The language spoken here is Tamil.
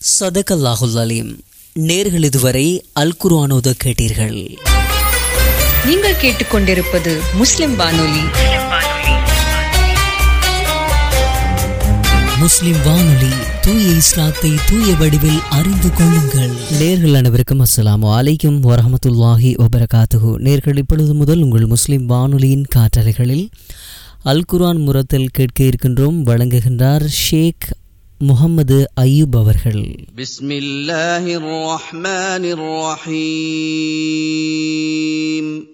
சதகல்லாஹுல் அலீம் நேர்கள் இதுவரை அல் குர்ஆனோத கேட்டீர்கள் நீங்கள் கேட்டுக்கொண்டிருப்பது முஸ்லிம் வானொலி முஸ்லிம் வானொலி தூய இஸ்லாத்தை தூய வடிவில் அறிந்து கொள்ளுங்கள் நேர்கள் அனைவருக்கும் அஸ்ஸலாமு அலைக்கும் வரஹமத்துல்லாஹி வபரகாத்துஹு நேர்கள் இப்பொழுது முதல் உங்கள் முஸ்லிம் வானொலியின் காற்றலைகளில் அல் குர்ஆன் முரத்தில் கேட்க இருக்கின்றோம் வழங்குகின்றார் ஷேக் முகமது அய்யூப் அவர்கள் بسم الله الرحمن الرحيم